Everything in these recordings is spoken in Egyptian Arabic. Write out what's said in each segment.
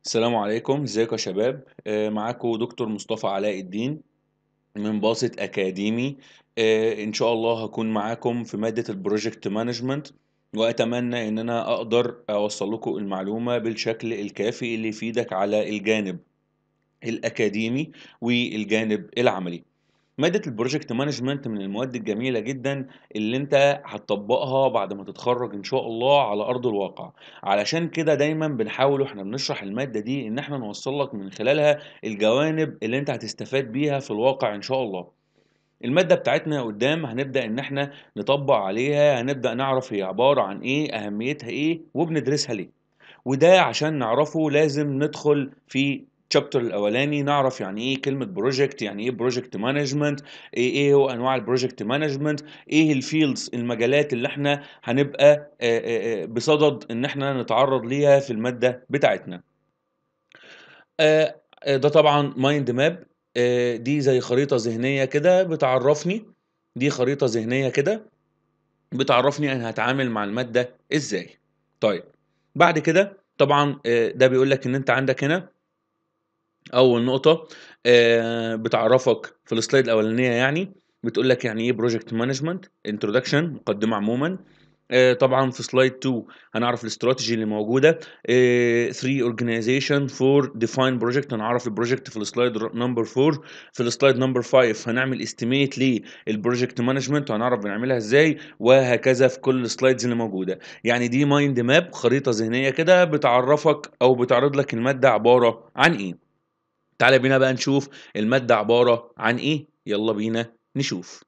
السلام عليكم ازيكم يا شباب آه، معاكم دكتور مصطفى علاء الدين من باسط اكاديمي آه، ان شاء الله هكون معاكم في مادة البروجكت مانجمنت واتمنى ان انا اقدر اوصل لكم المعلومة بالشكل الكافي اللي يفيدك على الجانب الاكاديمي والجانب العملي مادة البروجكت مانجمنت من المواد الجميلة جدا اللي انت هتطبقها بعد ما تتخرج ان شاء الله على ارض الواقع علشان كده دايما بنحاول واحنا بنشرح المادة دي ان احنا نوصل لك من خلالها الجوانب اللي انت هتستفاد بيها في الواقع ان شاء الله المادة بتاعتنا قدام هنبدأ ان احنا نطبق عليها هنبدأ نعرف هي عبارة عن ايه اهميتها ايه وبندرسها ليه وده عشان نعرفه لازم ندخل في الشابتر الاولاني نعرف يعني ايه كلمه بروجكت يعني ايه بروجكت مانجمنت ايه ايه هو انواع البروجكت مانجمنت ايه الفيلدز المجالات اللي احنا هنبقى آه، آه، آه، بصدد ان احنا نتعرض ليها في الماده بتاعتنا آه، آه، ده طبعا مايند ماب دي زي خريطه ذهنيه كده بتعرفني دي خريطه ذهنيه كده بتعرفني انا هتعامل مع الماده ازاي طيب بعد كده طبعا آه، ده بيقول لك ان انت عندك هنا اول نقطه آه، بتعرفك في السلايد الاولانيه يعني بتقول لك يعني ايه بروجكت مانجمنت انترودكشن مقدمه عموما آه، طبعا في سلايد 2 هنعرف الاستراتيجي اللي موجوده 3 اورجانيزيشن فور ديفاين بروجكت هنعرف البروجكت في السلايد نمبر 4 في السلايد نمبر 5 هنعمل استيميت للبروجكت مانجمنت وهنعرف بنعملها ازاي وهكذا في كل السلايدز اللي موجوده يعني دي مايند ماب خريطه ذهنيه كده بتعرفك او بتعرض لك الماده عباره عن ايه تعالى بينا بقى نشوف المادة عبارة عن ايه يلا بينا نشوف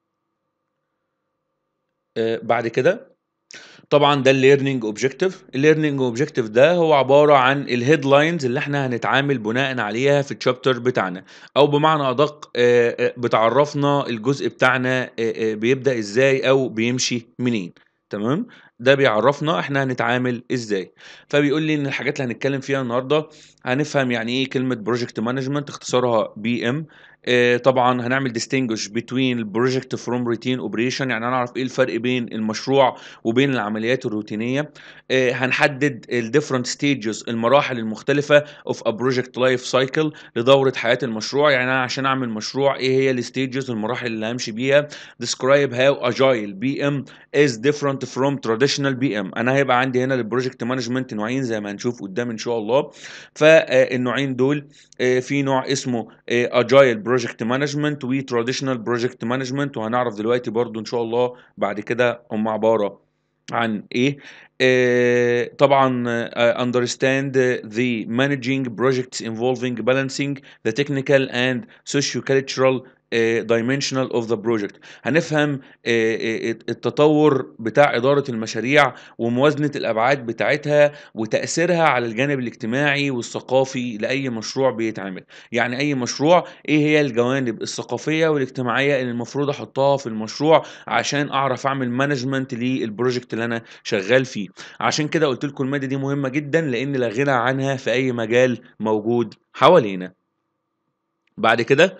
آه بعد كده طبعا ده الليرنينج اوبجكتيف الليرنينج اوبجكتيف ده هو عباره عن الهيدلاينز اللي احنا هنتعامل بناء عليها في الشابتر بتاعنا او بمعنى ادق آه، آه، بتعرفنا الجزء بتاعنا آه، آه، بيبدا ازاي او بيمشي منين تمام ده بيعرفنا احنا هنتعامل ازاي فبيقول لي ان الحاجات اللي هنتكلم فيها النهارده هنفهم يعني ايه كلمه بروجكت مانجمنت اختصارها بي ام طبعا هنعمل distinguish between البروجكت فروم روتين اوبريشن يعني هنعرف ايه الفرق بين المشروع وبين العمليات الروتينيه آه، هنحدد الديفرنت ستيجز المراحل المختلفه اوف ا بروجكت لايف سايكل لدوره حياه المشروع يعني انا عشان اعمل مشروع ايه هي الستيجز المراحل اللي همشي بيها describe how agile BM is different from traditional BM انا هيبقى عندي هنا البروجكت مانجمنت نوعين زي ما هنشوف قدام ان شاء الله فالنوعين دول آه، في نوع اسمه اجايل بروجكت مانجمنت وتراديشنال بروجكت مانجمنت وهنعرف دلوقتي برضو ان شاء الله بعد كده هم عباره عن ايه آه، طبعا آه، understand the managing projects involving balancing the technical and socio-cultural آه، dimensional of the project هنفهم آه، آه، التطور بتاع إدارة المشاريع وموازنة الأبعاد بتاعتها وتأثيرها على الجانب الاجتماعي والثقافي لأي مشروع بيتعمل يعني أي مشروع إيه هي الجوانب الثقافية والاجتماعية اللي المفروض أحطها في المشروع عشان أعرف أعمل مانجمنت للبروجكت اللي أنا شغال فيه عشان كده قلت لكم المادة دي مهمة جدا لأن لا غنى عنها في أي مجال موجود حوالينا بعد كده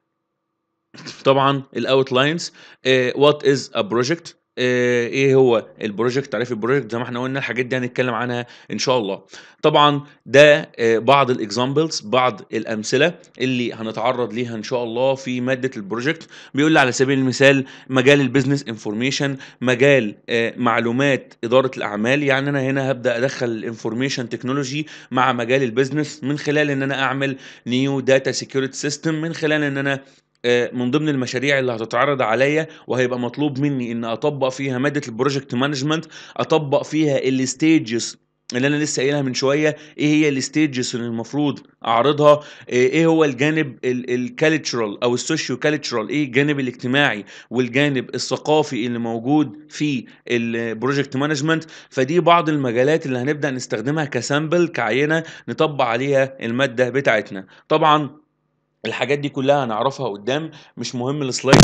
طبعا الاوتلاينز وات از ا بروجكت ايه هو البروجكت تعريف البروجكت زي ما احنا قلنا الحاجات دي هنتكلم عنها ان شاء الله طبعا ده آه، بعض الاكزامبلز بعض الامثله اللي هنتعرض ليها ان شاء الله في ماده البروجكت بيقول لي على سبيل المثال مجال البيزنس انفورميشن مجال آه، معلومات اداره الاعمال يعني انا هنا هبدا ادخل الانفورميشن تكنولوجي مع مجال البيزنس من خلال ان انا اعمل نيو داتا سيكيورتي سيستم من خلال ان انا آه، من ضمن المشاريع اللي هتتعرض عليا وهيبقى مطلوب مني ان اطبق فيها ماده البروجكت مانجمنت اطبق فيها الستيجز اللي انا لسه قايلها من شويه ايه هي الستيجز اللي المفروض اعرضها آه، ايه هو الجانب الكالتشرال او السوشيو كالتشرال ايه الجانب الاجتماعي والجانب الثقافي اللي موجود في البروجكت مانجمنت فدي بعض المجالات اللي هنبدا نستخدمها كسامبل كعينه نطبق عليها الماده بتاعتنا طبعا الحاجات دي كلها هنعرفها قدام مش مهم السلايد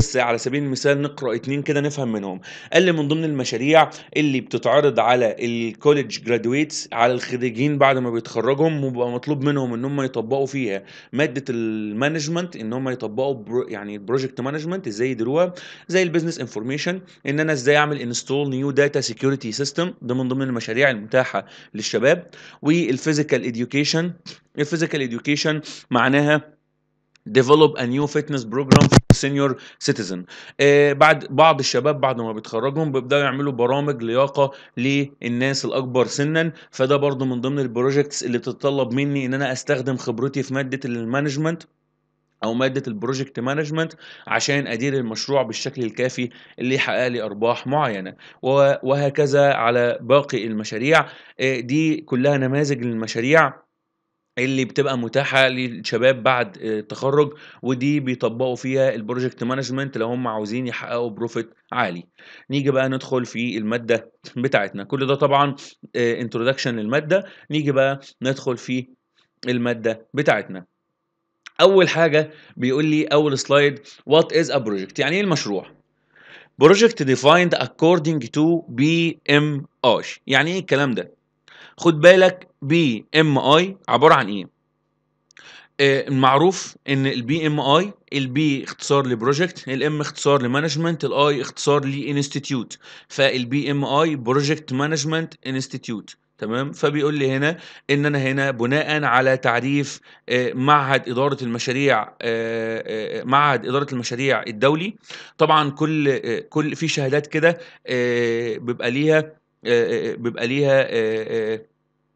بس على سبيل المثال نقرا اتنين كده نفهم منهم قال لي من ضمن المشاريع اللي بتتعرض على الكوليدج جرادويتس على الخريجين بعد ما بيتخرجهم وبيبقى مطلوب منهم ان هم يطبقوا فيها ماده المانجمنت ان هم يطبقوا برو يعني بروجكت مانجمنت ازاي يديروها زي البيزنس انفورميشن ان انا ازاي اعمل انستول نيو داتا سيكيورتي سيستم ده من ضمن المشاريع المتاحه للشباب والفيزيكال اديوكيشن الفيزيكال اديوكيشن معناها develop a new fitness program for senior citizen آه بعد بعض الشباب بعد ما بيتخرجهم بيبداوا يعملوا برامج لياقه للناس الاكبر سنا فده برضو من ضمن البروجكتس اللي بتتطلب مني ان انا استخدم خبرتي في ماده المانجمنت او ماده البروجكت مانجمنت عشان ادير المشروع بالشكل الكافي اللي يحقق لي ارباح معينه و- وهكذا على باقي المشاريع آه، دي كلها نماذج للمشاريع اللي بتبقى متاحه للشباب بعد آه، التخرج ودي بيطبقوا فيها البروجكت مانجمنت لو هم عاوزين يحققوا بروفيت عالي نيجي بقى ندخل في الماده بتاعتنا كل ده طبعا انترودكشن للماده نيجي بقى ندخل في الماده بتاعتنا اول حاجه بيقول لي اول سلايد وات از ا بروجكت يعني ايه المشروع بروجكت defined according to BMI يعني ايه الكلام ده خد بالك BMI عباره عن ايه آه، المعروف ان البي ام اي البي اختصار لبروجكت الام اختصار لمانجمنت الاي اختصار لانستيتيوت فالبي ام اي بروجكت مانجمنت انستيتيوت تمام فبيقول لي هنا ان انا هنا بناء على تعريف آه، معهد اداره المشاريع آه، آه، معهد اداره المشاريع الدولي طبعا كل آه، كل في شهادات كده آه، بيبقى ليها آه، آه، بيبقى ليها آه، آه،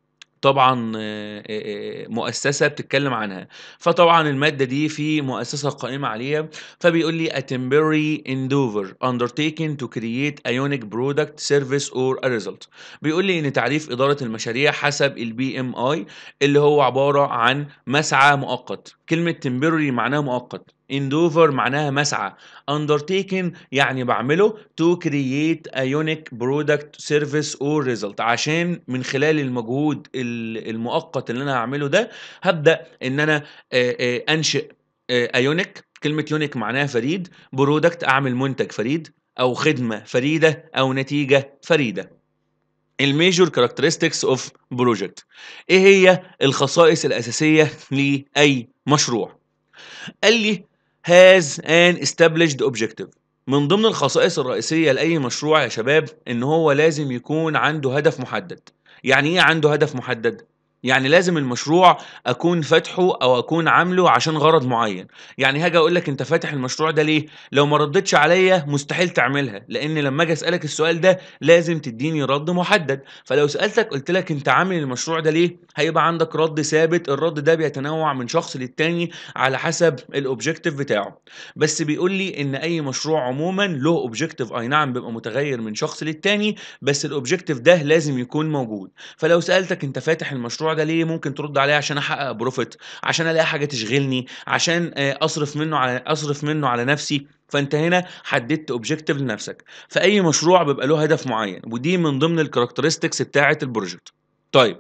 طبعا آه، آه، مؤسسه بتتكلم عنها فطبعا الماده دي في مؤسسه قائمه عليها فبيقول لي a temporary endeavor undertaken to create a unique product service or a result بيقول لي ان تعريف اداره المشاريع حسب البي ام اي اللي هو عباره عن مسعى مؤقت كلمه temporary معناها مؤقت endeavor معناها مسعى undertaken يعني بعمله to create a unique product service or result عشان من خلال المجهود ال- المؤقت اللي انا هعمله ده هبدا ان انا آه، آه، انشئ ايونيك كلمه يونيك معناها فريد برودكت اعمل منتج فريد او خدمه فريده او نتيجه فريده الميجور كاركترستكس اوف بروجكت ايه هي الخصائص الاساسيه لاي مشروع قال لي has an established objective من ضمن الخصائص الرئيسية لأي مشروع يا شباب إن هو لازم يكون عنده هدف محدد يعني إيه عنده هدف محدد؟ يعني لازم المشروع اكون فاتحه او اكون عامله عشان غرض معين يعني هاجي اقول لك انت فاتح المشروع ده ليه لو ما ردتش عليا مستحيل تعملها لان لما اجي اسالك السؤال ده لازم تديني رد محدد فلو سالتك قلت لك انت عامل المشروع ده ليه هيبقى عندك رد ثابت الرد ده بيتنوع من شخص للتاني على حسب الاوبجيكتيف بتاعه بس بيقول لي ان اي مشروع عموما له اوبجيكتيف اي نعم بيبقى متغير من شخص للتاني بس الاوبجيكتيف ده لازم يكون موجود فلو سالتك انت فاتح المشروع ده ليه ممكن ترد عليه عشان احقق بروفيت عشان الاقي حاجه تشغلني عشان آه، اصرف منه على اصرف منه على نفسي فانت هنا حددت اوبجيكتيف لنفسك فاي مشروع بيبقى له هدف معين ودي من ضمن الكاركترستكس بتاعه البروجكت طيب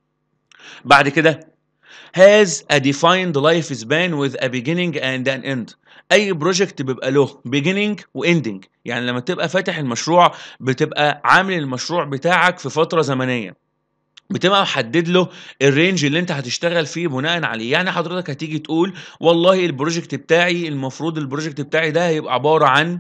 بعد كده has a defined life span with a beginning and an end اي بروجكت بيبقى له beginning و ending يعني لما تبقى فاتح المشروع بتبقى عامل المشروع بتاعك في فتره زمنيه بتبقى محدد له الرينج اللي انت هتشتغل فيه بناء عليه يعني حضرتك هتيجي تقول والله البروجكت بتاعي المفروض البروجكت بتاعي ده هيبقى عباره عن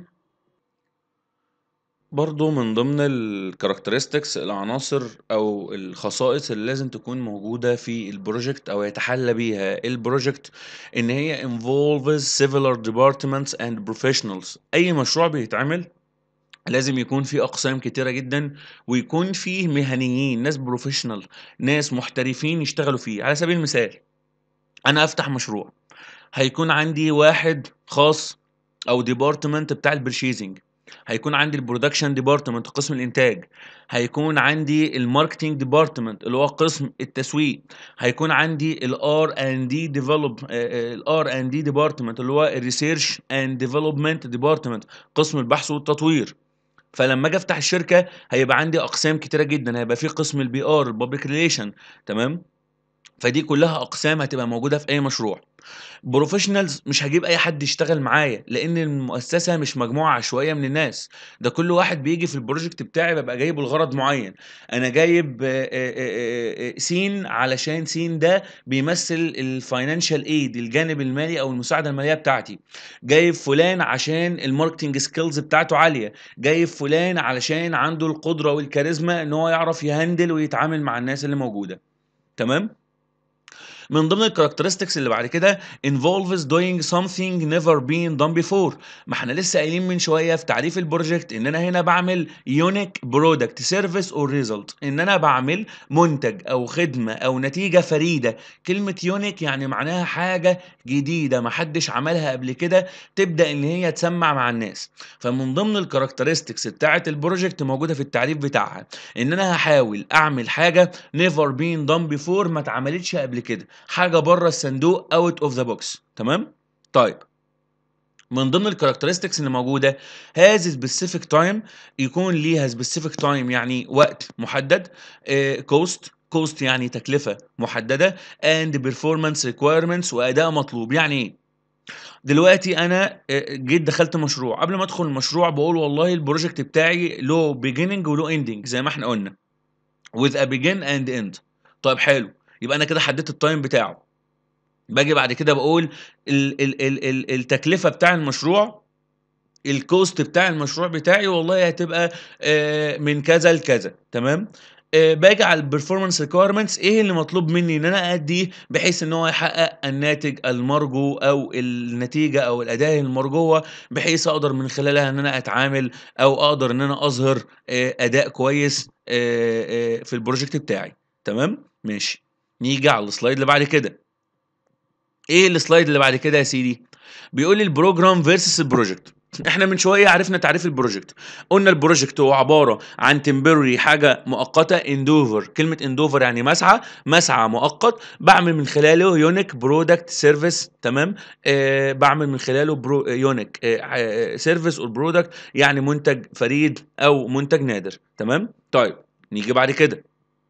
برضو من ضمن الكاركترستكس العناصر او الخصائص اللي لازم تكون موجودة في البروجكت او يتحلى بيها البروجكت ان هي involves several departments and professionals اي مشروع بيتعمل لازم يكون فيه اقسام كتيرة جدا ويكون فيه مهنيين ناس بروفيشنال ناس محترفين يشتغلوا فيه على سبيل المثال انا افتح مشروع هيكون عندي واحد خاص او ديبارتمنت بتاع البرشيزنج هيكون عندي البرودكشن ديبارتمنت قسم الانتاج هيكون عندي الماركتنج ديبارتمنت اللي هو قسم التسويق هيكون عندي الار ان دي ديفلوب الار ان دي ديبارتمنت اللي هو الريسيرش اند ديفلوبمنت ديبارتمنت قسم البحث والتطوير فلما اجي افتح الشركه هيبقى عندي اقسام كتيره جدا هيبقى في قسم البي ار البابليك ريليشن تمام فدي كلها اقسام هتبقى موجوده في اي مشروع بروفيشنالز مش هجيب اي حد يشتغل معايا لان المؤسسه مش مجموعه عشوائيه من الناس ده كل واحد بيجي في البروجكت بتاعي ببقى جايبه لغرض معين انا جايب آه، آه، آه، آه، سين علشان سين ده بيمثل الفاينانشال ايد الجانب المالي او المساعده الماليه بتاعتي جايب فلان عشان الماركتنج سكيلز بتاعته عاليه جايب فلان علشان عنده القدره والكاريزما ان هو يعرف يهندل ويتعامل مع الناس اللي موجوده تمام من ضمن الكاركترستكس اللي بعد كده involves doing something never been done before ما احنا لسه قايلين من شويه في تعريف البروجكت ان انا هنا بعمل يونيك برودكت سيرفيس اور ريزلت ان انا بعمل منتج او خدمه او نتيجه فريده كلمه يونيك يعني معناها حاجه جديده ما حدش عملها قبل كده تبدا ان هي تسمع مع الناس فمن ضمن الكاركترستكس بتاعه البروجكت موجوده في التعريف بتاعها ان انا هحاول اعمل حاجه never been done before ما اتعملتش قبل كده حاجه بره الصندوق اوت اوف ذا بوكس تمام طيب من ضمن الكاركترستكس اللي موجوده هاز سبيسيفيك تايم يكون ليها سبيسيفيك تايم يعني وقت محدد كوست كوست يعني تكلفه محدده اند بيرفورمانس ريكويرمنتس واداء مطلوب يعني ايه دلوقتي انا آه، جيت دخلت مشروع قبل ما ادخل المشروع بقول والله البروجكت بتاعي له بيجيننج وله اندنج زي ما احنا قلنا with a begin and end طيب حلو يبقى انا كده حددت التايم بتاعه باجي بعد كده بقول ال ال ال ال التكلفه بتاع المشروع الكوست بتاع المشروع بتاعي والله هتبقى آه، من كذا لكذا تمام آه، باجي على البرفورمانس ريكويرمنتس ايه اللي مطلوب مني ان انا اديه بحيث ان هو يحقق الناتج المرجو او النتيجه او الاداه المرجوه بحيث اقدر من خلالها ان انا اتعامل او اقدر ان انا اظهر آه، اداء كويس آه، آه، في البروجكت بتاعي تمام ماشي نيجي على السلايد اللي بعد كده ايه السلايد اللي بعد كده يا سيدي بيقول لي البروجرام فيرسس البروجكت احنا من شويه عرفنا تعريف البروجكت قلنا البروجكت هو عباره عن تمبرري حاجه مؤقته اندوفر كلمه اندوفر يعني مسعى مسعى مؤقت بعمل من خلاله يونيك برودكت سيرفيس تمام آه بعمل من خلاله برو يونيك آه سيرفيس اور برودكت يعني منتج فريد او منتج نادر تمام طيب نيجي بعد كده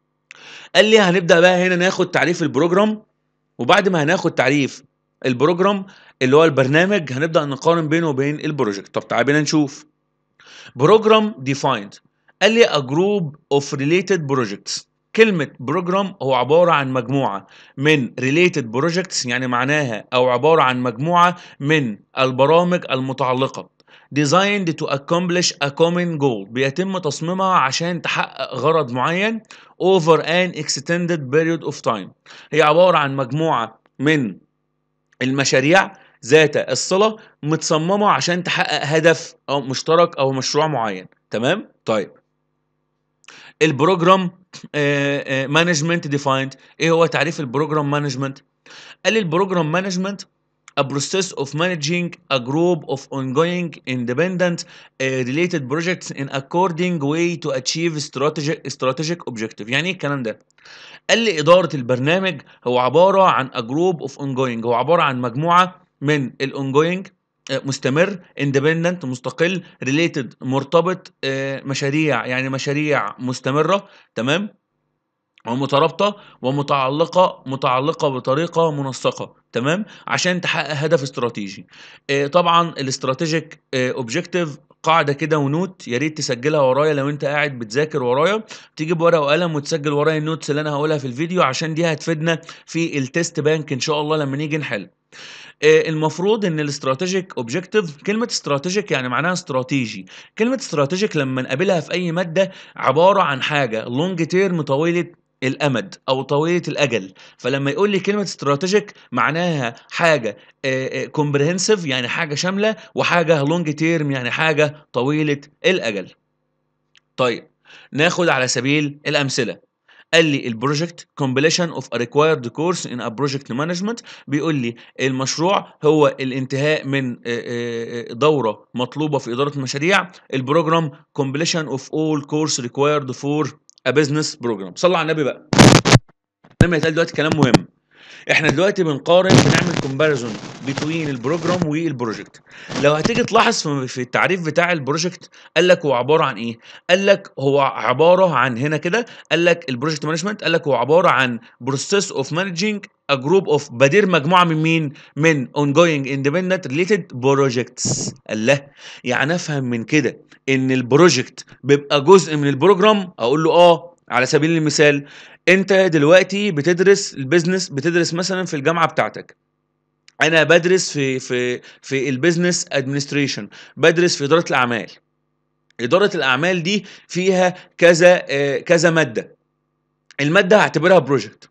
قال لي هنبدا بقى هنا ناخد تعريف البروجرام وبعد ما هناخد تعريف البروجرام اللي هو البرنامج هنبدا نقارن بينه وبين البروجكت طب تعالى بينا نشوف بروجرام ديفايند قال لي a group of related projects كلمة بروجرام هو عبارة عن مجموعة من related projects يعني معناها أو عبارة عن مجموعة من البرامج المتعلقة designed to accomplish a common goal بيتم تصميمها عشان تحقق غرض معين over an extended period of time هي عبارة عن مجموعة من المشاريع ذات الصلة متصممة عشان تحقق هدف أو مشترك أو مشروع معين تمام؟ طيب البروجرام مانجمنت ديفايند ايه هو تعريف البروجرام مانجمنت قال لي البروجرام مانجمنت a process of managing a group of ongoing independent uh, related projects in according way to achieve strategic strategic objective يعني ايه الكلام ده قال لي إدارة البرنامج هو عبارة عن a group of ongoing هو عبارة عن مجموعة من الongoing آه، مستمر independent مستقل related مرتبط آه، مشاريع يعني مشاريع مستمرة تمام ومترابطة ومتعلقة متعلقة بطريقة منسقة تمام عشان تحقق هدف استراتيجي آه، طبعا الاستراتيجيك اوبجيكتيف قاعدة كده ونوت يا ريت تسجلها ورايا لو انت قاعد بتذاكر ورايا تجيب ورقة وقلم وتسجل ورايا النوتس اللي انا هقولها في الفيديو عشان دي هتفيدنا في التست بانك ان شاء الله لما نيجي نحل آه، المفروض ان الاستراتيجيك اوبجيكتيف كلمه استراتيجيك يعني معناها استراتيجي كلمه استراتيجيك لما نقابلها في اي ماده عباره عن حاجه لونج تيرم طويله الامد او طويله الاجل فلما يقول لي كلمه استراتيجيك معناها حاجه كومبريهنسيف يعني حاجه شامله وحاجه لونج تيرم يعني حاجه طويله الاجل طيب ناخد على سبيل الامثله قال لي البروجكت completion of a required course in a project management بيقول لي المشروع هو الانتهاء من آه، آه، آه، دورة مطلوبة في إدارة المشاريع البروجرام completion of all course required for a business program صلى على النبي بقى لما يتقال دلوقتي كلام مهم احنا دلوقتي بنقارن بنعمل كومباريزون بتوين البروجرام والبروجكت لو هتيجي تلاحظ في في التعريف بتاع البروجكت قال لك هو عباره عن ايه قال لك هو عباره عن هنا كده قال لك البروجكت مانجمنت قال لك هو عباره عن بروسيس اوف مانجينج a group of بدير مجموعه من مين من ongoing independent related projects الله يعني افهم من كده ان البروجكت بيبقى جزء من البروجرام اقول له اه على سبيل المثال انت دلوقتي بتدرس البيزنس بتدرس مثلا في الجامعه بتاعتك انا بدرس في في في البيزنس ادمنستريشن بدرس في اداره الاعمال اداره الاعمال دي فيها كذا آه، كذا ماده الماده هعتبرها بروجكت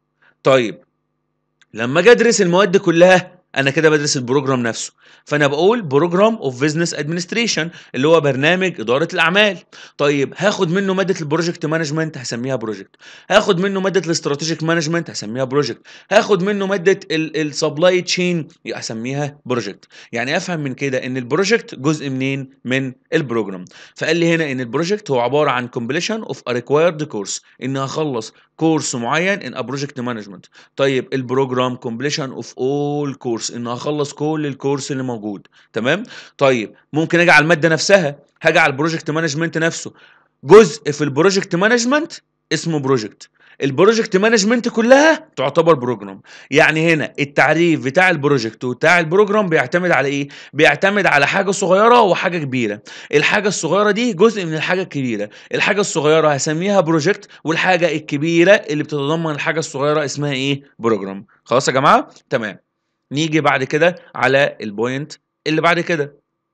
طيب لما اجي ادرس المواد كلها انا كده بدرس البروجرام نفسه فانا بقول بروجرام اوف بزنس ادمنستريشن اللي هو برنامج اداره الاعمال طيب هاخد منه ماده البروجكت مانجمنت هسميها بروجكت هاخد منه ماده الاستراتيجيك مانجمنت هسميها بروجكت هاخد منه ماده السبلاي تشين هسميها بروجكت يعني افهم من كده ان البروجكت جزء منين من البروجرام فقال لي هنا ان البروجكت هو عباره عن كومبليشن اوف ا ريكوايرد كورس ان هخلص كورس معين ان ا بروجكت مانجمنت طيب البروجرام كومبليشن اوف اول كورس ان هخلص كل الكورس اللي موجود تمام طيب ممكن اجي على الماده نفسها هاجي على البروجكت مانجمنت نفسه جزء في البروجكت مانجمنت اسمه بروجكت البروجكت مانجمنت كلها تعتبر بروجرام يعني هنا التعريف بتاع البروجكت وبتاع البروجرام بيعتمد على ايه بيعتمد على حاجه صغيره وحاجه كبيره الحاجه الصغيره دي جزء من الحاجه الكبيره الحاجه الصغيره هسميها بروجكت والحاجه الكبيره اللي بتتضمن الحاجه الصغيره اسمها ايه بروجرام خلاص يا جماعه تمام نيجي بعد كده على البوينت اللي بعد كده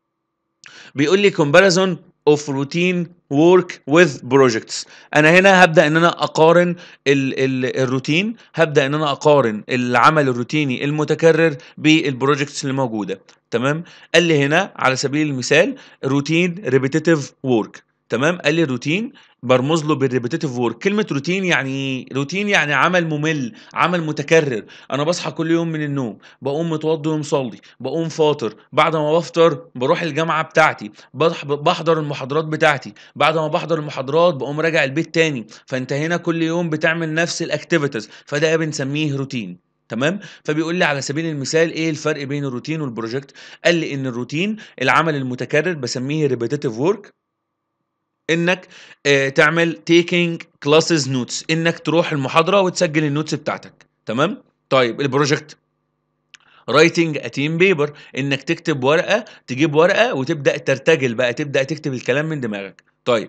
بيقول لي comparison of routine work with projects انا هنا هبدا ان انا اقارن ال ال الروتين هبدا ان انا اقارن العمل الروتيني المتكرر بالبروجكتس اللي موجوده تمام قال لي هنا على سبيل المثال روتين ريبيتيتيف وورك تمام قال لي روتين برمز له بالريبيتيتيف وورك كلمه روتين يعني ايه روتين يعني عمل ممل عمل متكرر انا بصحى كل يوم من النوم بقوم متوضي ومصلي بقوم فاطر بعد ما بفطر بروح الجامعه بتاعتي بح- بحضر المحاضرات بتاعتي بعد ما بحضر المحاضرات بقوم راجع البيت تاني فانت هنا كل يوم بتعمل نفس الاكتيفيتيز فده بنسميه روتين تمام فبيقول لي على سبيل المثال ايه الفرق بين الروتين والبروجكت قال لي ان الروتين العمل المتكرر بسميه ريبيتيتيف وورك انك آه، تعمل taking classes notes انك تروح المحاضره وتسجل النوتس بتاعتك تمام طيب البروجكت رايتنج ا تيم بيبر انك تكتب ورقه تجيب ورقه وتبدا ترتجل بقى تبدا تكتب الكلام من دماغك طيب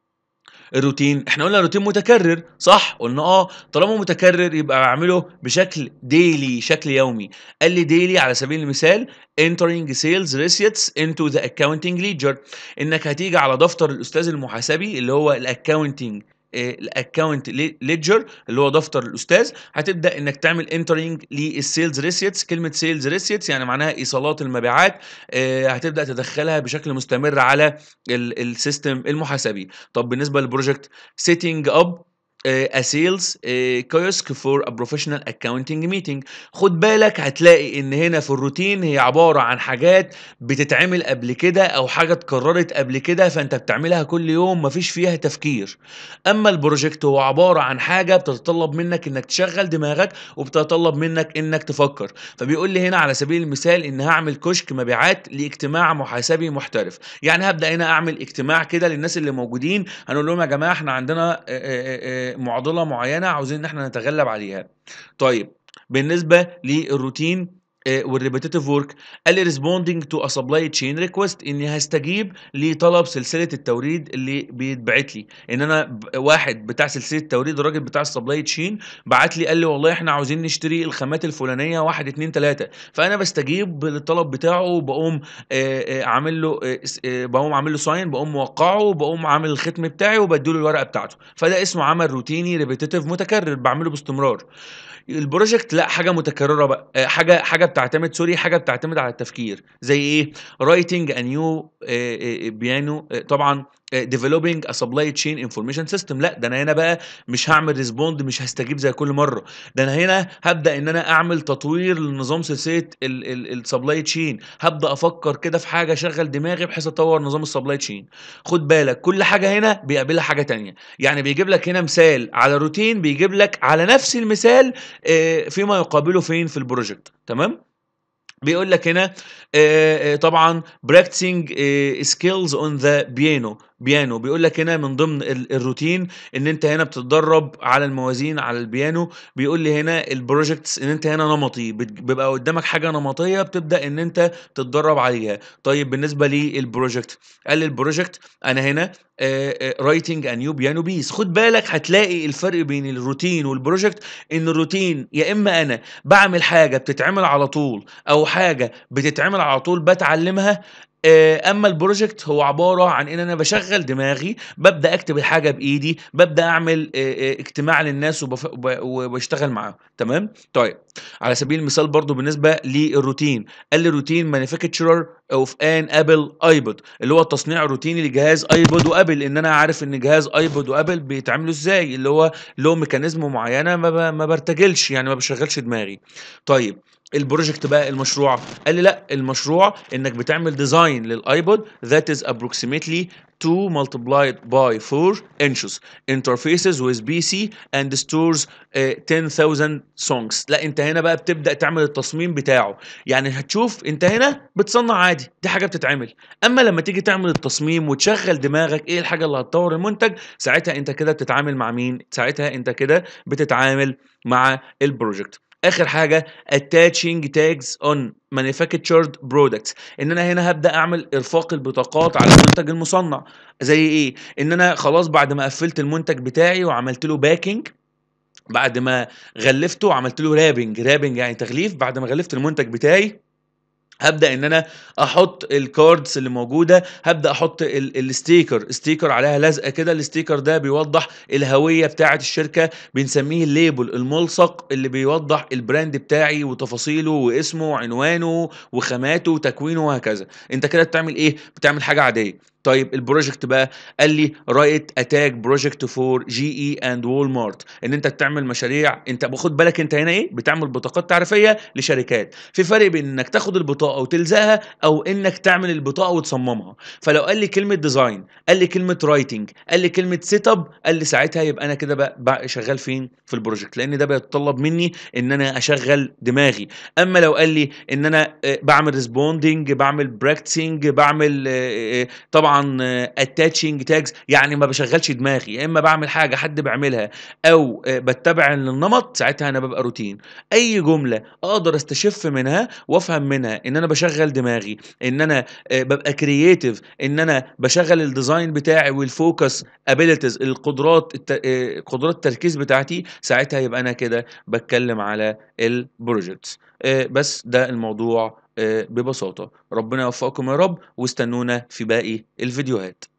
الروتين احنا قلنا روتين متكرر صح قلنا اه طالما متكرر يبقى اعمله بشكل ديلي شكل يومي قال لي ديلي على سبيل المثال entering sales receipts into the accounting ledger انك هتيجي على دفتر الاستاذ المحاسبي اللي هو الاكاونتنج الاكونت ليدجر اللي هو دفتر الاستاذ هتبدا انك تعمل انترنج للسيلز ريسيتس كلمه سيلز ريسيتس يعني معناها ايصالات المبيعات آه، هتبدا تدخلها بشكل مستمر على السيستم المحاسبي طب بالنسبه للبروجكت سيتنج اب a sales uh, kiosk for a professional accounting meeting خد بالك هتلاقي ان هنا في الروتين هي عبارة عن حاجات بتتعمل قبل كده او حاجة اتكررت قبل كده فانت بتعملها كل يوم مفيش فيها تفكير اما البروجكت هو عبارة عن حاجة بتتطلب منك انك تشغل دماغك وبتتطلب منك انك تفكر فبيقول لي هنا على سبيل المثال ان هعمل كشك مبيعات لاجتماع محاسبي محترف يعني هبدا هنا اعمل اجتماع كده للناس اللي موجودين هنقول لهم يا جماعه احنا عندنا آه، آه، آه، معضله معينه عاوزين ان احنا نتغلب عليها طيب بالنسبه للروتين والريبيتيتيف ورك قال لي ريسبوندينج تو ا سبلاي تشين ريكوست اني هستجيب لطلب سلسله التوريد اللي بيتبعت لي ان انا ب- واحد بتاع سلسله التوريد الراجل بتاع السبلاي تشين بعت لي قال لي والله احنا عاوزين نشتري الخامات الفلانيه واحد اتنين تلاته فانا بستجيب للطلب بتاعه وبقوم آه، آه، عامل له آه، س- آه، بقوم عامل له ساين بقوم موقعه وبقوم عامل الختم بتاعي وبديله الورقه بتاعته فده اسمه عمل روتيني ريبيتيتيف متكرر بعمله باستمرار البروجكت لا حاجه متكرره بقى آه، حاجه حاجه بتعتمد سوري حاجه بتعتمد على التفكير زي ايه رايتنج ا نيو بيانو طبعا ديفلوبينج ا سبلاي تشين انفورميشن سيستم لا ده انا هنا بقى مش هعمل ريسبوند مش هستجيب زي كل مره ده انا هنا هبدا ان انا اعمل تطوير لنظام سلسله السبلاي تشين هبدا افكر كده في حاجه اشغل دماغي بحيث اطور نظام السبلاي تشين خد بالك كل حاجه هنا بيقابلها حاجه تانية يعني بيجيب لك هنا مثال على روتين بيجيب لك على نفس المثال آه، فيما يقابله فين في البروجكت تمام بيقول لك هنا آه، آه، طبعا practicing آه، skills on the piano بيانو بيقول لك هنا من ضمن ال- الروتين ان انت هنا بتتدرب على الموازين على البيانو بيقول لي هنا البروجكتس ان انت هنا نمطي بت- بيبقى قدامك حاجه نمطيه بتبدا ان انت تتدرب عليها طيب بالنسبه للبروجكت قال لي البروجكت انا هنا رايتنج ا نيو بيانو بيس خد بالك هتلاقي الفرق بين الروتين والبروجكت ان الروتين يا اما انا بعمل حاجه بتتعمل على طول او حاجه بتتعمل على طول بتعلمها آه، اما البروجكت هو عباره عن ان انا بشغل دماغي ببدا اكتب الحاجه بايدي ببدا اعمل آه، آه، اجتماع للناس وبف... وب- وبشتغل معاهم تمام طيب على سبيل المثال برضو بالنسبه للروتين قال لي روتين مانيفاكتشرر اوف ان ابل ايبود اللي هو التصنيع الروتيني لجهاز ايبود وابل ان انا عارف ان جهاز ايبود وابل بيتعاملوا ازاي اللي هو له ميكانيزم معينه ما, ب... ما برتجلش يعني ما بشغلش دماغي طيب البروجكت بقى المشروع قال لي لا المشروع انك بتعمل ديزاين للايبود that is approximately 2 multiplied by 4 inches interfaces with PC and stores uh, 10,000 songs لا انت هنا بقى بتبدأ تعمل التصميم بتاعه يعني هتشوف انت هنا بتصنع عادي دي حاجة بتتعمل اما لما تيجي تعمل التصميم وتشغل دماغك ايه الحاجة اللي هتطور المنتج ساعتها انت كده بتتعامل مع مين ساعتها انت كده بتتعامل مع البروجكت اخر حاجه attaching tags on manufactured products ان انا هنا هبدا اعمل ارفاق البطاقات على المنتج المصنع زي ايه ان انا خلاص بعد ما قفلت المنتج بتاعي وعملت له باكينج بعد ما غلفته وعملت له رابنج رابنج يعني تغليف بعد ما غلفت المنتج بتاعي هبدا ان انا احط الكاردز اللي موجوده هبدا احط ال- الستيكر ستيكر عليها لزقه كده الستيكر ده بيوضح الهويه بتاعه الشركه بنسميه الليبل الملصق اللي بيوضح البراند بتاعي وتفاصيله واسمه وعنوانه وخاماته وتكوينه وهكذا انت كده بتعمل ايه بتعمل حاجه عاديه طيب البروجكت بقى قال لي رايت اتاك بروجكت فور جي اي اند وول مارت ان انت بتعمل مشاريع انت باخد بالك انت هنا ايه بتعمل بطاقات تعريفيه لشركات في فرق بين انك تاخد البطاقه وتلزقها او انك تعمل البطاقه وتصممها فلو قال لي كلمه ديزاين قال لي كلمه رايتنج قال لي كلمه سيت اب قال لي ساعتها يبقى انا كده بقى, بقى شغال فين في البروجكت لان ده بيتطلب مني ان انا اشغل دماغي اما لو قال لي ان انا آه، بعمل ريسبوندنج بعمل براكتسنج بعمل آه، آه، طبعا اتاتشنج تاجز يعني ما بشغلش دماغي يا اما بعمل حاجه حد بيعملها او آه، بتبع النمط ساعتها انا ببقى روتين اي جمله اقدر استشف منها وافهم منها ان انا بشغل دماغي ان انا آه، ببقى كرييتيف ان انا بشغل الديزاين بتاعي والفوكس ابيليتيز القدرات الت... آه، قدرات التركيز بتاعتي ساعتها يبقى انا كده بتكلم على البروجكتس بس ده الموضوع آه، ببساطه ربنا يوفقكم يا رب واستنونا في باقي الفيديوهات